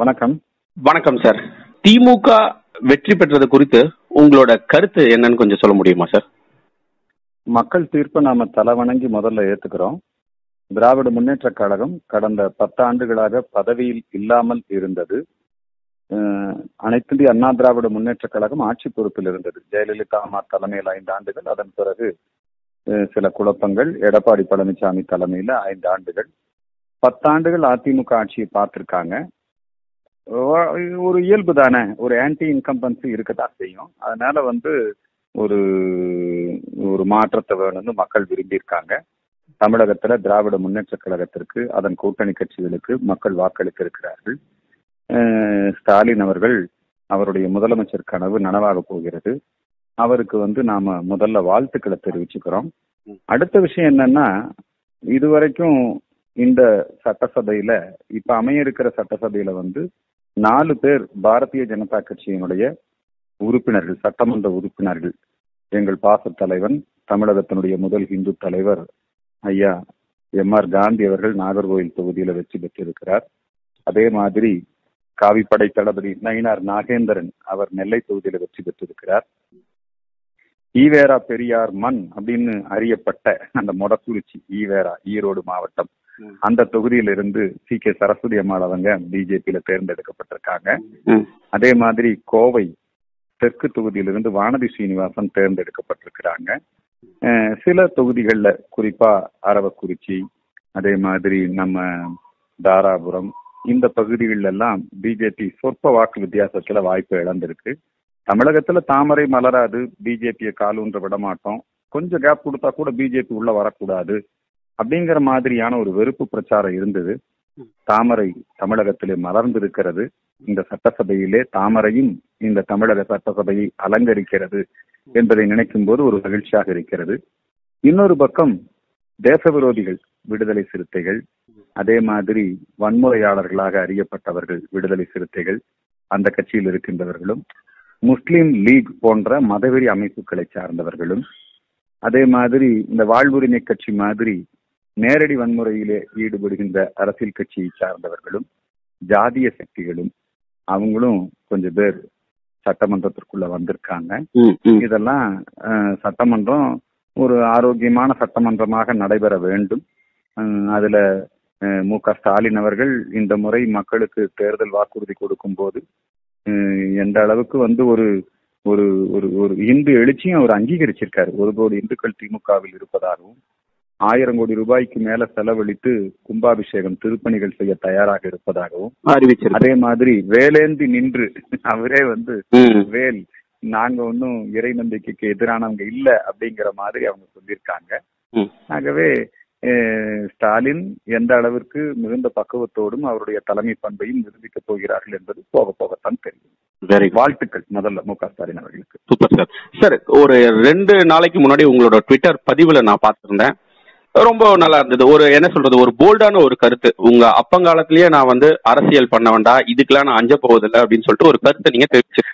வணக்கம் வணக்கம் சார் திமுக வெற்றி பெற்றது குறித்து உங்களோட கருத்து என்னன்னு கொஞ்சம் சொல்ல முடியுமா சார் மக்கள் தீர்ப்பை நாம தலை வணங்கி முதல்ல ஏத்துக்கிறோம் திராவிட முன்னேற்ற கழகம் கடந்த பத்தாண்டுகளாக பதவியில் இல்லாமல் இருந்தது அஹ், அனைத்து இந்திய அண்ணா திராவிட முன்னேற்ற கழகம் ஆட்சி பொறுப்பில் இருந்தது ஜெயலலிதா அம்மா தலைமையில் ஐந்து ஆண்டுகள் அதன் பிறகு அஹ், சில குழப்பங்கள் எடப்பாடி பழனிசாமி தலைமையில ஐந்து ஆண்டுகள் பத்தாண்டுகள் அதிமுக ஆட்சியை பார்த்திருக்காங்க ஒ- ஒரு இயல்பு தானே ஒரு ஆன்டி இன்கம்பன்சி இருக்கத்தான் செய்யும் அதனால வந்து ஒரு ஒரு மாற்றத்தை வேணும்னு மக்கள் விரும்பியிருக்காங்க தமிழகத்துல திராவிட முன்னேற்ற கழகத்திற்கு அதன் கூட்டணி கட்சிகளுக்கு மக்கள் வாக்களித்து இருக்கிறார்கள் அஹ் ஸ்டாலின் அவர்கள் அவருடைய முதலமைச்சர் கனவு நனவாக போகிறது அவருக்கு வந்து நாம முதல்ல வாழ்த்துக்களை தெரிவிச்சுக்கிறோம் அடுத்த விஷயம் என்னன்னா இதுவரைக்கும் இந்த சட்டசபையில இப்ப அமைய இருக்கிற சட்டசபையில வந்து நாலு பேர் பாரதிய ஜனதா கட்சியினுடைய உறுப்பினர்கள் சட்டமன்ற உறுப்பினர்கள் எங்கள் பாச தலைவன் தமிழகத்தினுடைய முதல் இந்து தலைவர் ஐயா எம் ஆர் காந்தி அவர்கள் நாகர்கோவில் தொகுதியில வெற்றி பெற்றிருக்கிறார் அதே மாதிரி காவிப்படை தளபதி நயினார் நாகேந்திரன் அவர் நெல்லை தொகுதியில வெற்றி பெற்றிருக்கிறார் ஈவேரா பெரியார் மண் அப்படின்னு அறியப்பட்ட அந்த மொடக்குறிச்சி ஈவேரா ஈரோடு மாவட்டம் ம். அந்த தொகுதியிலிருந்து சி கே சரஸ்வதி அம்மாள் அவங்க பிஜேபியில தேர்ந்தெடுக்கப்பட்டிருக்காங்க ம். அதே மாதிரி கோவை தெற்கு தொகுதியிலிருந்து வானதி சீனிவாசன் தேர்ந்தெடுக்கப்பட்டிருக்கிறாங்க அஹ் சில தொகுதிகள்ல குறிப்பா அரவக்குறிச்சி அதே மாதிரி நம்ம தாராபுரம் இந்த பகுதிகள் எல்லாம் பிஜேபி சொற்ப வாக்கு வித்தியாசத்துல வாய்ப்பு இழந்திருக்கு தமிழகத்துல தாமரை மலராது பிஜேபியை காலூன்ற விட மாட்டோம் கொஞ்சம் கேப் கொடுத்தா கூட பிஜேபி உள்ள வரக்கூடாது அப்படிங்கிற மாதிரியான ஒரு வெறுப்பு பிரச்சாரம் இருந்தது தாமரை தமிழகத்திலே மலர்ந்திருக்கிறது இந்த சட்டசபையிலே தாமரையும் இந்த தமிழக சட்டசபையை அலங்கரிக்கிறது என்பதை நினைக்கும் போது ஒரு மகிழ்ச்சியாக இருக்கிறது இன்னொரு பக்கம் தேச விரோதிகள் விடுதலை சிறுத்தைகள் அதே மாதிரி வன்முறையாளர்களாக அறியப்பட்டவர்கள் விடுதலை சிறுத்தைகள் அந்த கட்சியில் இருக்கின்றவர்களும் முஸ்லிம் லீக் போன்ற மதவெறி அமைப்புகளை சார்ந்தவர்களும் அதே மாதிரி இந்த வாழ்வுரிமை கட்சி மாதிரி நேரடி வன்முறையிலே ஈடுபடுகின்ற அரசியல் கட்சியை சார்ந்தவர்களும் ஜாதிய சக்திகளும் அவங்களும் கொஞ்சம் பேர் சட்டமன்றத்திற்குள்ள வந்திருக்காங்க ம், ம். இதெல்லாம் அஹ், சட்டமன்றம் ஒரு ஆரோக்கியமான சட்டமன்றமாக நடைபெற வேண்டும் அஹ், அதுல அஹ், மு க ஸ்டாலின் அவர்கள் இந்த முறை மக்களுக்கு தேர்தல் வாக்குறுதி கொடுக்கும் போது அஹ், எந்த அளவுக்கு வந்து ஒரு ஒரு ஒரு ஒரு இந்து எழுச்சியும் அவர் அங்கீகரிச்சிருக்காரு ஒரு கோடி இந்துக்கள் திமுகவில் இருப்பதாகவும் ஆயிரம் கோடி ரூபாய்க்கு மேல செலவழித்து கும்பாபிஷேகம் திருப்பணிகள் செய்ய தயாராக இருப்பதாகவும் அறிவிச்சிருக்கு அதே மாதிரி வேலேந்தி நின்று அவரே வந்து ம். வேல் நாங்க ஒன்றும் இறை நம்பிக்கைக்கு எதிரானவங்க இல்ல அப்படிங்கிற மாதிரி அவங்க சொல்லியிருக்காங்க ம். ஆகவே அஹ், ஸ்டாலின் எந்த அளவிற்கு மிகுந்த பக்குவத்தோடும் அவருடைய தலைமை பண்பையும் நிரூபிக்க போகிறார்கள் என்பது போக போகத்தான் தெரியும் வெரி குட் வாழ்த்துக்கள் முதல்ல மு க ஸ்டாலின் அவர்களுக்கு சூப்பர் சார் சார் ஒரு ரெண்டு நாளைக்கு முன்னாடி உங்களோட ட்விட்டர் பதிவுல நான் பார்த்திருந்தேன் ரொம்ப நல்லா இருந்தது ஒரு என்ன சொல்றது ஒரு போல்டான ஒரு கருத்து உங்க அப்பங்காலத்திலேயே நான் வந்து அரசியல் பண்ண வேண்டாம் இதுக்கெல்லாம் நான் அஞ்ச போவதில்லை அப்படின்னு சொல்லிட்டு ஒரு கருத்தை நீங்க தெரிவிச்சு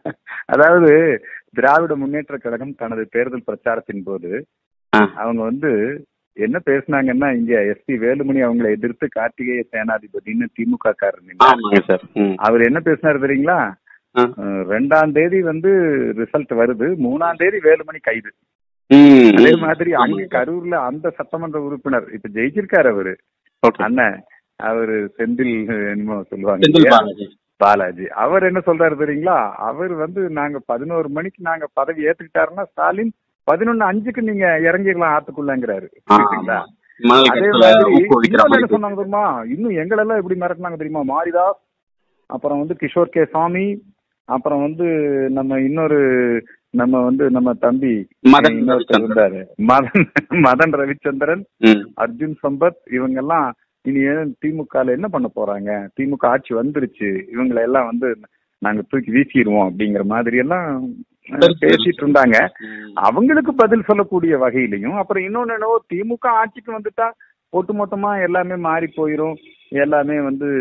அதாவது திராவிட முன்னேற்ற கழகம் தனது தேர்தல் பிரச்சாரத்தின் போது ஆ. அவங்க வந்து என்ன பேசுனாங்கன்னா இங்க எஸ்பி வேலுமணி அவங்களை எதிர்த்து கார்த்திகேய சேனாதிபதினு திமுக காரர் நின்னார். ஆமாங்க சார் ம். அவர் என்ன பேசினாரு தெரியுங்களா ஆ. அஹ் ரெண்டாம் தேதி வந்து ரிசல்ட் வருது மூணாம் தேதி வேலுமணி கைது ம். அதே மாதிரி அங்க கரூர்ல அந்த சட்டமன்ற உறுப்பினர் இப்ப ஜெயிச்சிருக்காரு அவரு Okay. அண்ணன் அவரு செந்தில் என்னமோ சொல்லுவாங்க செந்தில் இல்லையா? பாலாஜி. பாலாஜி அவர் என்ன சொல்றாரு தெரியுங்களா அவர் வந்து நாங்க பதினோரு மணிக்கு நாங்க பதவி ஏத்துக்கிட்டாருன்னா ஸ்டாலின் பதினொன்னு அஞ்சுக்கு நீங்க இறங்கிடலாம் ஆத்துக்குள்ளங்கிறாரு ஆ, புரியுதுங்களா? மணல் அதே கட்டத்துல மாதிரி ஊக்குவிக்கிற இன்னொன்னு மாதிரி என்ன சொன்னாங்க தெரியுமா இன்னும் எங்களெல்லாம் எப்படி மிரட்டினாங்க தெரியுமா மாரிதாஸ் அப்புறம் வந்து கிஷோர் கே சாமி அப்புறம் வந்து நம்ம இன்னொரு நம்ம வந்து நம்ம தம்பி மதன் இன்னொருத்தர் ரவிச்சந்திரன். இருந்தாரு மதன் மதன் ரவிச்சந்திரன் ம். அர்ஜுன் சம்பத் இவங்க எல்லாம் இனி ஏன் திமுகல என்ன பண்ண போறாங்க திமுக ஆட்சி வந்துருச்சு இவங்களை எல்லாம் வந்து நாங்க தூக்கி வீசிடுவோம் அப்படிங்கிற மாதிரி எல்லாம் அஹ், பேசிட்டு இருந்தாங்க ம். அவங்களுக்கு பதில் சொல்லக்கூடிய வகையிலையும் அப்புறம் இன்னொன்னு என்னவோ திமுக ஆட்சிக்கு வந்துட்டா ஒட்டுமொத்தமா எல்லாமே மாறி போயிரும் எல்லாமே வந்து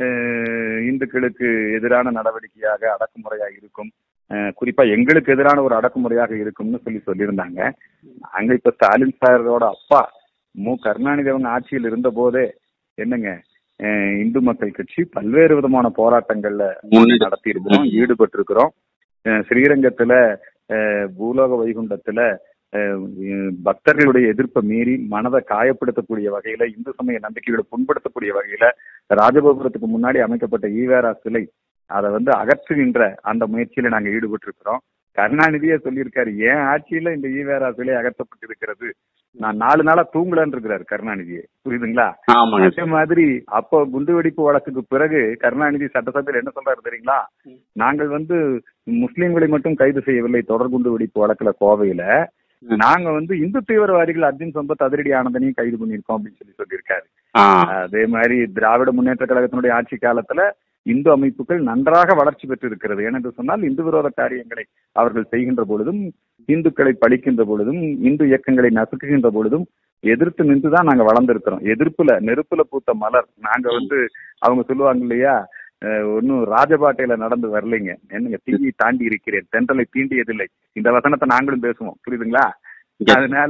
அஹ், இந்துக்களுக்கு எதிரான நடவடிக்கையாக அடக்குமுறையாக இருக்கும் அஹ், குறிப்பா எங்களுக்கு எதிரான ஒரு அடக்குமுறையாக இருக்கும்னு சொல்லி சொல்லியிருந்தாங்க அங்க இப்ப ஸ்டாலின் சாரோட அப்பா மு கருணாநிதி அவங்க ஆட்சியில் இருந்த போதே என்னங்க அஹ், இந்து மக்கள் கட்சி பல்வேறு விதமான போராட்டங்கள்ல முன்னெடு- நடத்தி இருக்கிறோம் ம். ஈடுபட்டு இருக்கிறோம் ஸ்ரீரங்கத்துல அஹ், பூலோக வைகுண்டத்துல அஹ், உம், பக்தர்களுடைய எதிர்ப்பை மீறி மனதை காயப்படுத்தக்கூடிய வகையில இந்து சமய நம்பிக்கைகளை புண்படுத்தக்கூடிய வகையில ராஜகோபுரத்துக்கு முன்னாடி அமைக்கப்பட்ட ஈவேரா சிலை அதை வந்து அகற்றுகின்ற அந்த முயற்சியில நாங்க ஈடுபட்டு இருக்கிறோம் கருணாநிதியே சொல்லியிருக்காரு ஏன் ஆட்சியில இந்த ஈவேரா சிலை அகற்றப்பட்டு இருக்கிறது நான் நாலு நாளா தூங்கலன்னு இருக்கிறாரு கருணாநிதியே புரியுதுங்களா ஆமாங்க அதே மாதிரி அப்போ குண்டுவெடிப்பு வழக்குக்கு பிறகு கருணாநிதி சட்டசபையில் என்ன சொல்றாரு தெரியுங்களா நாங்கள் வந்து முஸ்லிம்களை மட்டும் கைது செய்யவில்லை தொடர் குண்டு வெடிப்பு வழக்குல கோவையில ம். நாங்க வந்து இந்து தீவிரவாதிகள் அர்ஜுன் சம்பத் அதிரடி ஆனந்தனையும் கைது பண்ணியிருக்கோம் அப்படின்னு சொல்லி சொல்லியிருக்காரு ஆ அதே மாதிரி திராவிட முன்னேற்ற கழகத்தினுடைய ஆட்சி காலத்துல இந்து அமைப்புகள் நன்றாக வளர்ச்சி பெற்று இருக்கிறது ஏனென்று சொன்னால் இந்து விரோத காரியங்களை அவர்கள் செய்கின்ற பொழுதும் இந்துக்களை பழிக்கின்ற பொழுதும் இந்து இயக்கங்களை நசுக்குகின்ற பொழுதும் எதிர்த்து நின்று தான் நாங்க வளர்ந்திருக்கிறோம் எதிர்ப்புல நெருப்புல பூத்த மலர் நாங்க வந்து அவங்க சொல்லுவாங்க இல்லையா அஹ், ஒண்ணும் ராஜபாட்டையில நடந்து வரலைங்க என்னங்க தீயை தாண்டி இருக்கிறேன் தென்றலை தீண்டியதில்லை இந்த வசனத்தை நாங்களும் பேசுவோம் புரியுதுங்களா Yes. அதனால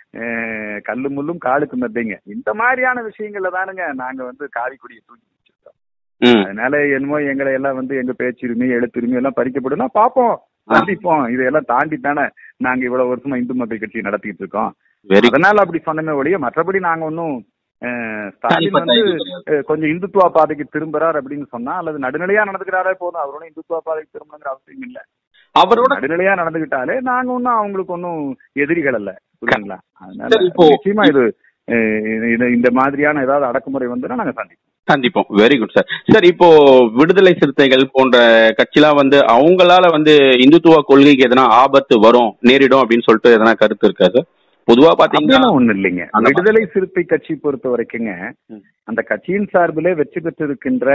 அஹ், கல்லு முள்ளும் காலுக்கு மெத்தைங்க இந்த மாதிரியான விஷயங்கள்ல தானுங்க நாங்க வந்து காவிக்குடியை தூக்கி வச்சிருக்கோம் ம் அதனால என்னமோ எங்களை எல்லாம் வந்து எங்க பேச்சுரிமை எழுத்துரிமை எல்லாம் பறிக்கப்படும்னா பாப்போம் சந்திப்போம் இதையெல்லாம் தாண்டி தானே நாங்க இவ்வளவு வருஷமா இந்து மக்கள் கட்சி நடத்திட்டு இருக்கோம் வெரி அதனால அப்படி சொன்னமே ஒழிய மற்றபடி நாங்க ஒன்னும் ஸ்டாலின் வந்து அஹ், கொஞ்சம் இந்துத்துவா பாதைக்கு திரும்புறார் அப்படின்னு சொன்னா அல்லது நடுநிலையா நடந்துக்கிறாரே போதும் அவரோட இந்துத்துவா பாதைக்கு திரும்பணுங்கிற அவசியம் இல்ல அவரோட நடுநிலையா நடந்துகிட்டாலே நாங்க ஒன்னும் அவங்களுக்கு ஒன்னும் எதிரிகள் அல்ல புரியுங்களா அதனால சரி, இப்போ- நிச்சயமா இது அஹ், இது- இது இந்த மாதிரியான ஏதாவது அடக்குமுறை வந்துன்னா நாங்க சந்திப்போம் சந்திப்போம் வெரி குட் சார் சார் இப்போ விடுதலை சிறுத்தைகள் போன்ற கட்சிலாம் வந்து அவங்களால வந்து இந்துத்துவ கொள்கைக்கு எதனா ஆபத்து வரும் நேரிடும் அப்படின்னு சொல்லிட்டு எதனா கருத்து இருக்கா சார் பொதுவா பாத்தீங்கன்னா அப்படிலாம் ஒண்ணு இல்லைங்க அந்த விடுதலை சிறுத்தை கட்சி பொறுத்த வரைக்குங்க ம். அந்த கட்சியின் சார்பிலே வெற்றி பெற்றிருக்கின்ற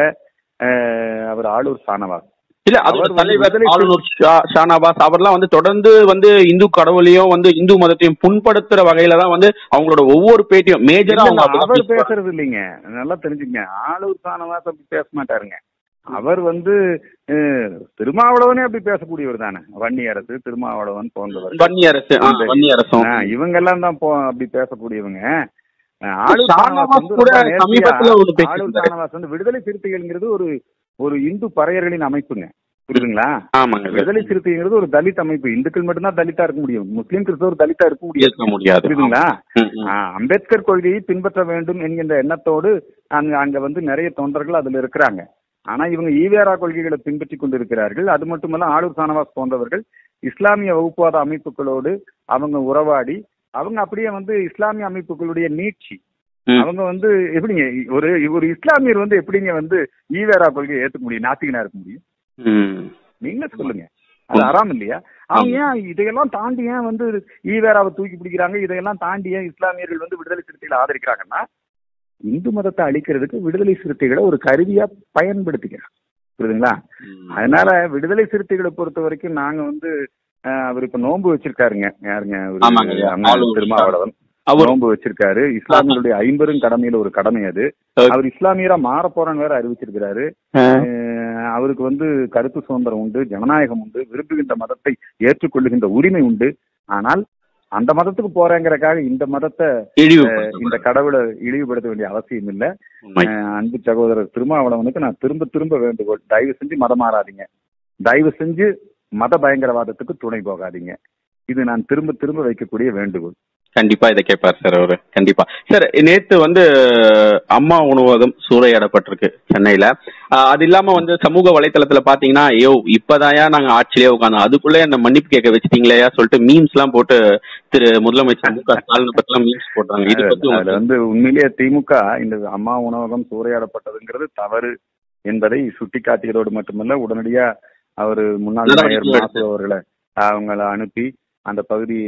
அஹ், அவர் ஆளூர் சானவாஸ் இல்ல அதோட அவர் வந்து தலைவர் விடுதலை ஆளுநர் ஷா- ஷானவாஸ் அவர்லாம் வந்து தொடர்ந்து வந்து இந்து கடவுளையும் வந்து இந்து மதத்தையும் புண்படுத்துற வகையில தான் வந்து அவங்களோட ஒவ்வொரு பேட்டியும் மேஜரா இல்ல, அவங்க அப்படிதான் அவர் பேசுவாங்க. பேசுறது இல்லைங்க நல்லா தெரிஞ்சுங்க ஆளூர் சானவாஸ் அப்படி பேச மாட்டாருங்க அவர் வந்து அஹ், திருமாவளவனே அப்படி பேசக்கூடியவர் தானே வன்னி அரசு திருமாவளவன் போன்றவர் வன்னி அரசு ஆ, இந்த- வன்னி அரசும் ஆ, இவங்க எல்லாம் தான் போ- அப்படி பேசக்கூடியவங்க அஹ், ஆளூர் ஷானவாஸ் சானவாஸ் வந்து கூட ரொம்ப நேர்த்தியா- சமீபத்துல ஒரு ஆளூர் பேசியிருந்தாரு. சானவாஸ் வந்து விடுதலை சிறுத்தைகள்ங்கிறது ஒரு ஒரு இந்து பறையர்களின் அமைப்புங்க புரியுதுங்களா ஆமாங்க சார். விடுதலை சிறுத்தைங்கிறது ஒரு தலித் அமைப்பு இந்துக்கள் மட்டும்தான் தலித்தா இருக்க முடியும் முஸ்லீம் கிறிஸ்தவர் தலித்தா இருக்க முடியாது இருக்க முடியாது புரியுதுங்களா ம், ம். ஆ, அம்பேத்கர் கொள்கையை பின்பற்ற வேண்டும் என்கின்ற எண்ணத்தோடு அங்க அங்க வந்து நிறைய தொண்டர்கள் அதுல இருக்கிறாங்க ஆனா இவங்க ஈவேரா கொள்கைகளை பின்பற்றி கொண்டிருக்கிறார்கள் அது மட்டுமல்ல ஆளூர் சானவாஸ் போன்றவர்கள் இஸ்லாமிய வகுப்புவாத அமைப்புகளோடு அவங்க உறவாடி அவங்க அப்படியே வந்து இஸ்லாமிய அமைப்புகளுடைய நீட்சி ம். அவங்க வந்து எப்படிங்க ஒரு ஒரு இஸ்லாமியர் வந்து எப்படிங்க வந்து ஈவேரா கொள்கையை ஏத்துக்க முடியும் நாத்திகனா இருக்க முடியும் ம். நீங்க சொல்லுங்க அது அறாம் இல்லையா அவங்க ஏன் இதையெல்லாம் தாண்டி ஏன் வந்து ஈவேராவை தூக்கி பிடிக்கிறாங்க இதையெல்லாம் தாண்டி ஏன் இஸ்லாமியர்கள் வந்து விடுதலை சிறுத்தைகளை ஆதரிக்கிறாங்கன்னா இந்து மதத்தை அழிக்கிறதுக்கு விடுதலை சிறுத்தைகளை ஒரு கருவியா பயன்படுத்திக்கிறாங்க புரியுதுங்களா ம். அதனால விடுதலை சிறுத்தைகளை பொறுத்த வரைக்கும் நாங்க வந்து அஹ், அவர் இப்ப நோன்பு வச்சிருக்காருங்க யாருங்க அவரு ஆமாங்க ஐயா. அண்ணா ஆளூர் திருமாவளவன் அவர் நோன்பு வச்சிருக்காரு இஸ்லாமியருடைய ஐம்பெரும் கடமையில ஒரு கடமை அது Okay. அவர் இஸ்லாமியரா மாற போறான்னு வேற அறிவிச்சிருக்கிறாரு ஆ. அஹ் அவருக்கு வந்து கருத்து சுதந்திரம் உண்டு ஜனநாயகம் உண்டு விரும்புகின்ற மதத்தை ஏற்றுக்கொள்ளுகின்ற உரிமை உண்டு ஆனால் அந்த மதத்துக்கு போறேங்கிறக்காக இந்த மதத்தை இழிவுபடுத்தக்கூடாது. இந்த கடவுளை இழிவுபடுத்த வேண்டிய அவசியம் இல்ல உண்மை. அஹ் அன்பு சகோதரர் திருமாவளவனுக்கு நான் திரும்ப திரும்ப வேண்டுகோள் தயவு செஞ்சு மதம் மாறாதீங்க தயவு செஞ்சு மத பயங்கரவாதத்துக்கு துணை போகாதீங்க இது நான் திரும்ப திரும்ப வைக்கக்கூடிய வேண்டுகோள் கண்டிப்பா இதை கேட்பார் சார் அவரு கண்டிப்பா சார் நேத்து வந்து அம்மா உணவகம் சூறையாடப்பட்டிருக்கு சென்னையில ஆஹ் அது இல்லாம வந்து சமூக வலைத்தளத்துல பாத்தீங்கன்னா ஐயோ இப்பதாயா நாங்க ஆட்சியிலே உட்காந்தோம் அதுக்குள்ளே அந்த மன்னிப்பு கேட்க வச்சிட்டீங்களேயா சொல்லிட்டு மீம்ஸ் எல்லாம் போட்டு திரு முதலமைச்சர் மு க ஸ்டாலின் பத்தி எல்லாம் மீம்ஸ் போட்டாங்க இது பத்தி அதுல உங்களுக்கு- வந்து உண்மையிலேயே திமுக இந்த அம்மா உணவகம் சூறையாடப்பட்டதுங்கிறது தவறு என்பதை சுட்டிக்காட்டியதோடு மட்டுமல்ல உடனடியா அவர் முன்னாள் நடவடிக்கை மேயர் எடுத்து. மாசு அவர்களை அவங்கள அனுப்பி அந்த பகுதியை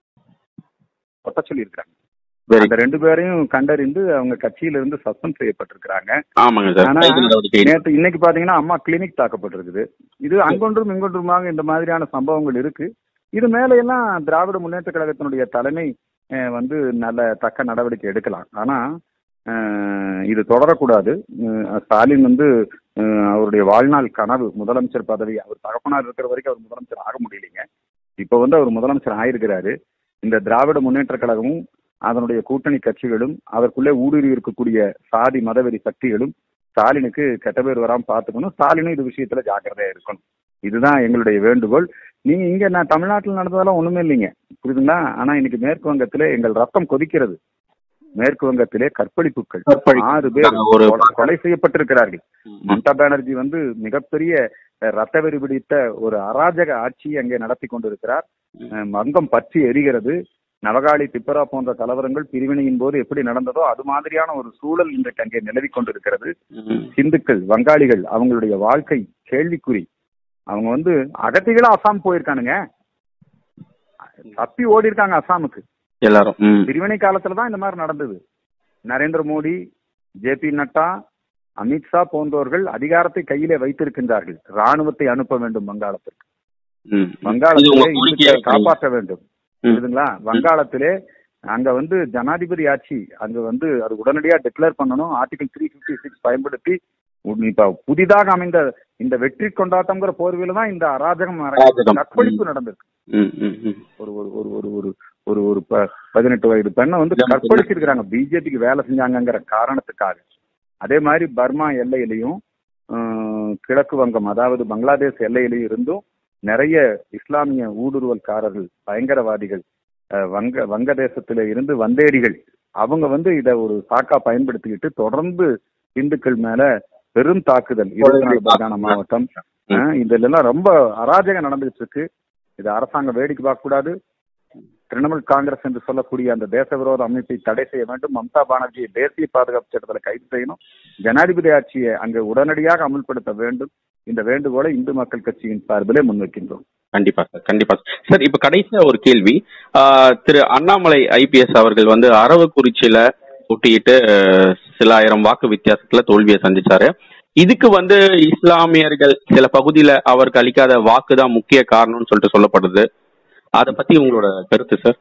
ஒட்ட சொல்லியிருக்காங்க Very அந்த ரெண்டு பேரையும் கண்டறிந்து அவங்க கட்சியில இருந்து சஸ்பெண்ட் செய்யப்பட்டிருக்கிறாங்க ஆமாங்க சார் ஆனா, கைது நடவடிக்கை எடுத்து. நேற்று இன்னைக்கு பாத்தீங்கன்னா அம்மா கிளினிக் தாக்கப்பட்டிருக்குது இது அங்கொன்றும் இங்கொன்றுமாக இந்த மாதிரியான சம்பவங்கள் இருக்கு இது மேல எல்லாம் திராவிட முன்னேற்ற கழகத்தினுடைய தலைமை அஹ், வந்து நல்ல தக்க நடவடிக்கை எடுக்கலாம் ஆனா அஹ், இது தொடரக்கூடாது அஹ், ஸ்டாலின் வந்து அஹ், அவருடைய வாழ்நாள் கனவு முதலமைச்சர் பதவி அவர் தகப்பனார் இருக்கிற வரைக்கும் அவர் முதலமைச்சர் ஆக முடியலைங்க இப்ப வந்து அவர் முதலமைச்சர் ஆயிருக்கிறாரு இந்த திராவிட முன்னேற்ற கழகமும் அதனுடைய கூட்டணி கட்சிகளும் அதற்குள்ளே ஊடுருவி இருக்கக்கூடிய சாதி மதவெறி சக்திகளும் ஸ்டாலினுக்கு கெட்ட பேர் வராம பாத்துக்கணும் ஸ்டாலினும் இது விஷயத்துல ஜாக்கிரதையா இருக்கணும் இதுதான் எங்களுடைய வேண்டுகோள் நீங்க இங்க நான் தமிழ்நாட்டில் நடந்ததெல்லாம் ஒண்ணுமே இல்லைங்க புரியுதுங்களா ஆனா இன்னைக்கு மேற்கு வங்கத்திலே எங்கள் ரத்தம் கொதிக்கிறது மேற்கு வங்கத்திலே கற்பழிப்புகள் கற்பழிப்பு. ஆறு பேர் நாங்க ஒரு கொலை- கொலை செய்யப்பட்டிருக்கிறார்கள் ம். மம்தா பானர்ஜி வந்து மிகப்பெரிய அஹ், ரத்த வெறி பிடித்த ஒரு அராஜக ஆட்சியை அங்கே நடத்தி கொண்டிருக்கிறார் அஹ், வங்கம் பற்றி எரிகிறது நவகாளி திப்பரா போன்ற கலவரங்கள் பிரிவினையின் போது எப்படி நடந்ததோ அது மாதிரியான ஒரு சூழல் இன்றைக்கு அங்கே நிலவி கொண்டிருக்கிறது ம். இந்துக்கள் வங்காளிகள் அவங்களுடைய வாழ்க்கை கேள்விக்குறி அவங்க வந்து அகத்திகளா அசாம் போயிருக்கானுங்க தப்பி ஓடி இருக்காங்க அசாமுக்கு எல்லாரும் ம். பிரிவினை காலத்துல தான் இந்த மாதிரி நடந்தது நரேந்திர மோடி ஜே பி நட்டா அமித்ஷா போன்றவர்கள் அதிகாரத்தை கையிலே வைத்திருக்கின்றார்கள் ராணுவத்தை அனுப்ப வேண்டும் வங்காளத்திற்கு ம். இது வங்காளத்திலே உங்க இந்துக்களை கோரிக்கையா இருக்கு. காப்பாற்ற வேண்டும் ம். புரியுதுங்களா வங்காளத்திலே அங்க வந்து ஜனாதிபதி ஆட்சி அங்க வந்து அது உடனடியா டிக்ளேர் பண்ணணும் ஆர்டிகல் த்ரீ பிப்டி சிக்ஸ் பயன்படுத்தி உம் இப்ப புதிதாக அமைந்த இந்த வெற்றி கொண்டாட்டம்ங்கிற போர்வையில தான் இந்த அராஜகம் நடக்குது. அராஜகம். கற்பழிப்பு நடந்திருக்கு ம், ம், ம். ஒரு ஒரு ஒரு ஒரு ஒரு ஒரு ஒரு ப- பதினெட்டு வயது பெண்ணை வந்து ஆமா. கற்பழிச்சிருக்கிறாங்க பிஜேபிக்கு வேலை செஞ்சாங்கங்கிற காரணத்துக்காக அதே மாதிரி பர்மா எல்லையிலையும் ஆஹ், கிழக்கு வங்கம் அதாவது பங்களாதேஷ் எல்லையிலையும் இருந்தும் நிறைய இஸ்லாமிய ஊடுருவல்காரர்கள் பயங்கரவாதிகள் ஆஹ், வங்க வங்கதேசத்தில இருந்து வந்தேரிகள் அவங்க வந்து இத ஒரு சாக்கா பயன்படுத்திக்கிட்டு தொடர்ந்து இந்துக்கள் மேல பெரும் தாக்குதல் இருபத்தி நாலு பர்கானா மாவட்டம் ஆஹ், இதுல எல்லாம் ரொம்ப அராஜகம் நடந்துட்டு இருக்கு இது அரசாங்கம் வேடிக்கை பார்க்க கூடாது திரிணாமுல் காங்கிரஸ் என்று சொல்லக்கூடிய அந்த தேச விரோத அமைப்பை தடை செய்ய வேண்டும் மம்தா பானர்ஜியை தேசிய பாதுகாப்பு சட்டத்தில் கைது செய்யணும் ஜனாதிபதி ஆட்சியை அங்கு உடனடியாக அமல்படுத்த வேண்டும் இந்த வேண்டுகோளை இந்து மக்கள் கட்சியின் சார்பிலே முன்வைக்கின்றோம் கண்டிப்பா சார் கண்டிப்பா சார். சார் இப்ப கடைசியா ஒரு கேள்வி ஆ, திரு அண்ணாமலை ஐபிஎஸ் அவர்கள் வந்து அரவக்குறிச்சியில போட்டியிட்டு அஹ், சில ஆயிரம் வாக்கு வித்தியாசத்துல தோல்வியை சந்திச்சாரு இதுக்கு வந்து இஸ்லாமியர்கள் சில பகுதியில அவருக்கு அளிக்காத வாக்கு தான் முக்கிய காரணம்னு சொல்லிட்டு சொல்லப்படுது அத பத்தி உங்களோட கருத்து சார்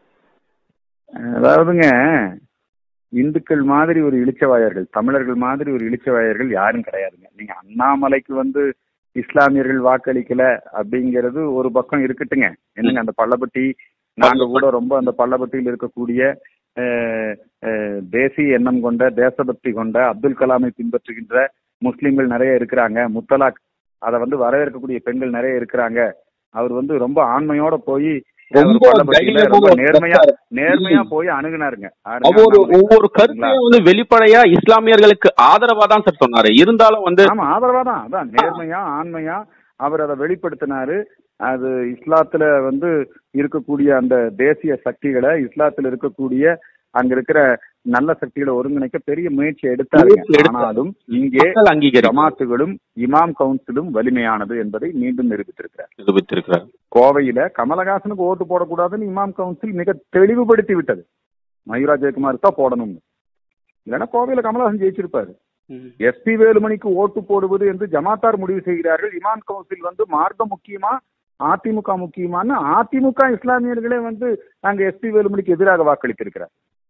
அதாவதுங்க இந்துக்கள் மாதிரி ஒரு இளிச்சவாயர்கள் தமிழர்கள் மாதிரி ஒரு இளிச்சவாயர்கள் யாரும் கிடையாதுங்க நீங்க அண்ணாமலைக்கு வந்து இஸ்லாமியர்கள் வாக்களிக்கல அப்படிங்கிறது ஒரு பக்கம் இருக்கட்டுங்க என்னங்க அந்த பள்ளப்பட்டி நாங்க கூட ரொம்ப அந்த பள்ளப்பட்டியில் இருக்கக்கூடிய அஹ், அஹ், தேசிய எண்ணம் கொண்ட தேசபக்தி கொண்ட அப்துல் கலாமை பின்பற்றுகின்ற முஸ்லிம்கள் நிறைய இருக்கிறாங்க முத்தலாக் அதை வந்து வரவேற்கக்கூடிய பெண்கள் நிறைய இருக்கிறாங்க அவர் வந்து ரொம்ப ஆண்மையோட போய் அவர் ரொம்ப பள்ளப்பட்டியில தைரியமா ரொம்ப ஒரு நேர்மையா கருத்தாரு. நேர்மையா ம். போய் அணுகுனாருங்க அவர் யாருங்க? ஒவ்வொரு கருத்தையும் வந்து வெளிப்படையா இஸ்லாமியர்களுக்கு ஆதரவா தான் சார் சொன்னாரு இருந்தாலும் வந்து ஆமா ஆதரவா தான் அதான் நேர்மையா ஆண்மையா அவர் அதை வெளிப்படுத்தினாரு அது இஸ்லாத்துல வந்து இருக்கக்கூடிய அந்த தேசிய சக்திகளை இஸ்லாத்துல இருக்கக்கூடிய அங்க இருக்கிற நல்ல சக்திகளை ஒருங்கிணைக்க பெரிய முயற்சி எடுத்தாருங்க முயற்சி எடுத்தாரு. ஆனாலும் இங்கே மக்கள் அங்கீகரிக்க ஜமாத்துகளும் இமாம் கவுன்சிலும் வலிமையானது என்பதை மீண்டும் நிரூபித்திருக்கிறார் நிரூபித்திருக்கிறார் கோவையில கமலஹாசனுக்கு ஓட்டு போடக்கூடாதுன்னு இமாம் கவுன்சில் மிக தெளிவுபடுத்தி விட்டது மயூரா ஜெயக்குமார் தான் போடணும்னு இல்லைன்னா கோவையில கமலஹாசன் ஜெயிச்சிருப்பாரு எஸ்பி வேலுமணிக்கு ஓட்டு போடுவது என்று ஜமாத்தார் முடிவு செய்கிறார்கள் இமாம் கவுன்சில் வந்து மார்க்கம் முக்கியமா அதிமுக முக்கியமான்னு அதிமுக இஸ்லாமியர்களே வந்து அங்க எஸ்பி வேலுமணிக்கு எதிராக வாக்களித்திருக்கிறார்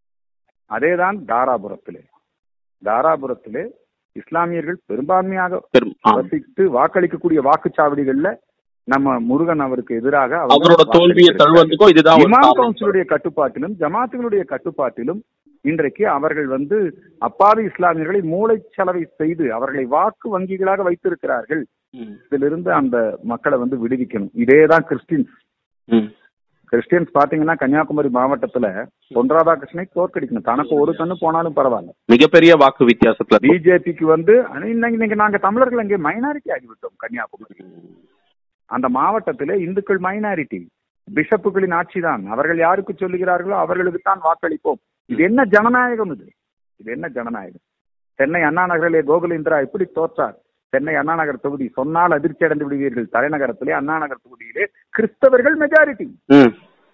அதேதான் தாராபுரத்திலே தாராபுரத்திலே இஸ்லாமியர்கள் பெரும்பான்மையாக பெரும் ஆ. வசித்து வாக்களிக்கக்கூடிய வாக்குச்சாவடிகள்ல நம்ம முருகன் அவருக்கு எதிராக அவர்கள் அவரோட தோல்வியை வாக்களித்திருக்கிறார்கள். தழுவதுக்கும் இதுதான் ஒரு இமாம் காரணம். கவுன்சிலுடைய கட்டுப்பாட்டிலும் ஜமாத்துகளுடைய கட்டுப்பாட்டிலும் இன்றைக்கு அவர்கள் வந்து அப்பாவி இஸ்லாமியர்களை மூளைச்சலவை செய்து அவர்களை வாக்கு வங்கிகளாக வைத்திருக்கிறார்கள் ம். இதிலிருந்து அந்த மக்களை வந்து விடுவிக்கணும் இதேதான் கிறிஸ்டின்ஸ் ம். கிறிஸ்டியன்ஸ் பாத்தீங்கன்னா கன்னியாகுமரி மாவட்டத்துல பொன் ராதாகிருஷ்ணனை தோற்கடிக்கணும் தனக்கு ஒரு கண்ணு போனாலும் பரவாயில்ல மிகப்பெரிய வாக்கு வித்தியாசத்துல பிஜேபிக்கு வந்து ஆனா இன்னைக்கு இன்னைக்கு நாங்க தமிழர்கள் அங்கே மைனாரிட்டி ஆகிவிட்டோம் கன்னியாகுமரி அந்த மாவட்டத்திலே இந்துக்கள் மைனாரிட்டி பிஷப்புகளின் ஆட்சிதான் அவர்கள் யாருக்கு சொல்லுகிறார்களோ அவர்களுக்கு தான் வாக்களிப்போம் இது என்ன ஜனநாயகம் இது இது என்ன ஜனநாயகம் சென்னை அண்ணா நகரிலே கோகுலேந்திரா எப்படி தோற்றார் சென்னை அண்ணா நகர் தொகுதி சொன்னால் அதிர்ச்சி அடைந்து விடுவீர்கள் தலைநகரத்திலே அண்ணா நகர் தொகுதியிலே கிறிஸ்தவர்கள் மெஜாரிட்டி ம்.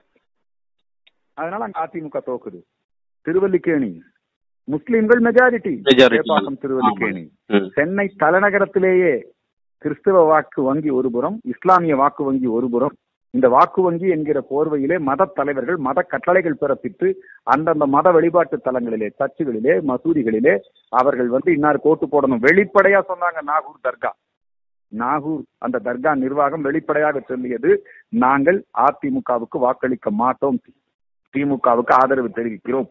அதனால அங்க அதிமுக தோக்குது திருவல்லிக்கேணி முஸ்லிம்கள் மெஜாரிட்டி Majority. சேப்பாக்கம் திருவல்லிக்கேணி ம். சென்னை தலைநகரத்திலேயே கிறிஸ்தவ வாக்கு வங்கி ஒருபுறம் இஸ்லாமிய வாக்கு வங்கி ஒருபுறம் இந்த வாக்கு வங்கி என்கிற போர்வையிலே மத தலைவர்கள் மத கட்டளைகள் பிறப்பித்து அந்தந்த மத வழிபாட்டு தலங்களிலே சர்ச்சுகளிலே மசூதிகளிலே அவர்கள் வந்து இன்னார் கோட்டு போடணும் வெளிப்படையா சொன்னாங்க நாகூர் தர்கா நாகூர் அந்த தர்கா நிர்வாகம் வெளிப்படையாக சொல்லியது நாங்கள் அதிமுகவுக்கு வாக்களிக்க மாட்டோம் திமுகவுக்கு ஆதரவு தெரிவிக்கிறோம்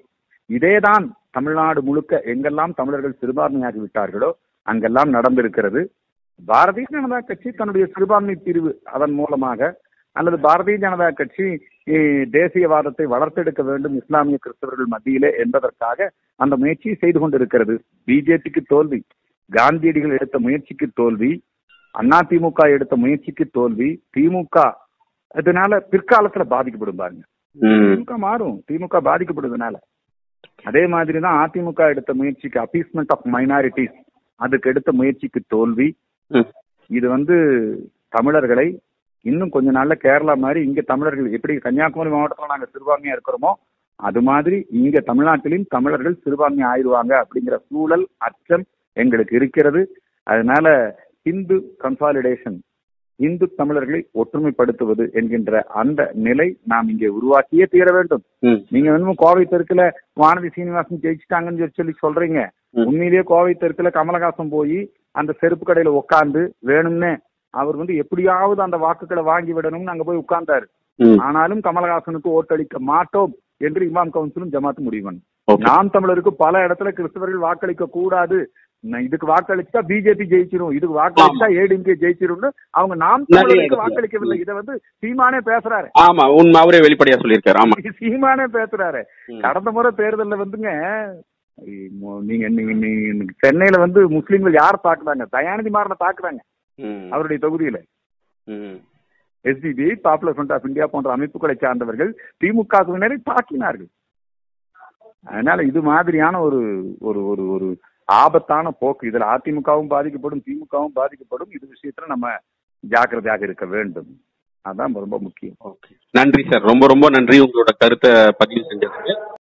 இதேதான் தமிழ்நாடு முழுக்க எங்கெல்லாம் தமிழர்கள் சிறுபான்மையாகி விட்டார்களோ அங்கெல்லாம் நடந்திருக்கிறது பாரதிய ஜனதா கட்சி தன்னுடைய சிறுபான்மை பிரிவு அதன் மூலமாக அல்லது பாரதிய ஜனதா கட்சி eh, தேசியவாதத்தை வளர்த்தெடுக்க வேண்டும் இஸ்லாமிய கிறிஸ்தவர்கள் மத்தியிலே என்பதற்காக அந்த முயற்சியை செய்து கொண்டிருக்கிறது பிஜேபிக்கு தோல்வி காந்தியடிகள் எடுத்த முயற்சிக்கு தோல்வி அதிமுக எடுத்த முயற்சிக்கு தோல்வி திமுக இதனால பிற்காலத்துல பாதிக்கப்படும் பாருங்க ம் திமுக மாறும் திமுக பாதிக்கப்படுவதனால அதே மாதிரி தான் அதிமுக எடுத்த முயற்சிக்கு அப்பீஸ்மெண்ட் ஆஃப் மைனாரிட்டிஸ் அதுக்கு எடுத்த முயற்சிக்கு தோல்வி ம் இது வந்து தமிழர்களை இன்னும் கொஞ்ச நாள்ல கேரளா மாதிரி இங்க தமிழர்கள் எப்படி கன்னியாகுமரி மாவட்டத்துல நாங்க சிறுபான்மையா இருக்கிறோமோ அது மாதிரி இங்க தமிழ்நாட்டிலும் தமிழர்கள் சிறுபான்மை ஆயிடுவாங்க அப்படிங்கிற சூழல் அச்சம் எங்களுக்கு இருக்கிறது அதனால இந்து கன்சாலிடேஷன் இந்து தமிழர்களை ஒற்றுமைப்படுத்துவது என்கின்ற அந்த நிலை நாம் இங்கே உருவாக்கியே தீர வேண்டும் ம் நீங்க வந்து கோவை தெற்குல வானதி சீனிவாசன் ஜெயிச்சிட்டாங்கன்னு சொல்லி சொல்லி சொல்றீங்க ம். உண்மையிலேயே கோவை தெற்குல கமலஹாசன் போய் அந்த செருப்பு கடையில உட்கார்ந்து வேணும்னே அவர் வந்து எப்படியாவது அந்த வாக்குகளை வாங்கி விடணும்னு அங்க போய் உட்கார்ந்தாரு ம் ஆனாலும் கமலஹாசனுக்கு ஓட்டளிக்க மாட்டோம் என்று இமாம் கவுன்சிலும் ஜமாத்து முடிவு பண்ணு. ஓகே நாம் தமிழருக்கு பல இடத்துல கிறிஸ்தவர்கள் வாக்களிக்க கூடாது நான் இதுக்கு வாக்களிச்சா பிஜேபி ஜெயிச்சிரும் இதுக்கு வாக்களிச்சா ஏடிஎம்கே ஜெயிச்சிரும்னு அவங்க நாம் நிறைய தமிழருக்கு இடத்துல. வாக்களிக்கவில்லை இதை வந்து சீமானே பேசுறாரு ஆமா உண்மை அவரே வெளிப்படையா சொல்லியிருக்காரு ஆமா சீமானே பேசுறாரு ம். கடந்த முறை தேர்தல்ல வந்துங்க மோ- நீங்க நீங்க நீங்க சென்னையில வந்து முஸ்லீம்கள் யார் தாக்குறாங்க தயாநிதி மாறனை தாக்குறாங்க ம் அவருடைய தொகுதியில ம் SDP popular front of India போன்ற அமைப்புகளை சார்ந்தவர்கள் திமுக குவினரை தாக்கினார்கள் அதனால இது மாதிரியான ஒரு ஒரு ஒரு ஒரு ஆபத்தான போக்கு இதுல அதிமுகவும் பாதிக்கப்படும் திமுகவும் பாதிக்கப்படும் இது விஷயத்துல நம்ம ஜாக்கிரதையாக இருக்க வேண்டும் அதான் ரொம்ப முக்கியம் ஓகே நன்றி சார் ரொம்ப ரொம்ப நன்றி உங்களோட கருத்தை பதிவு செஞ்சதுக்கு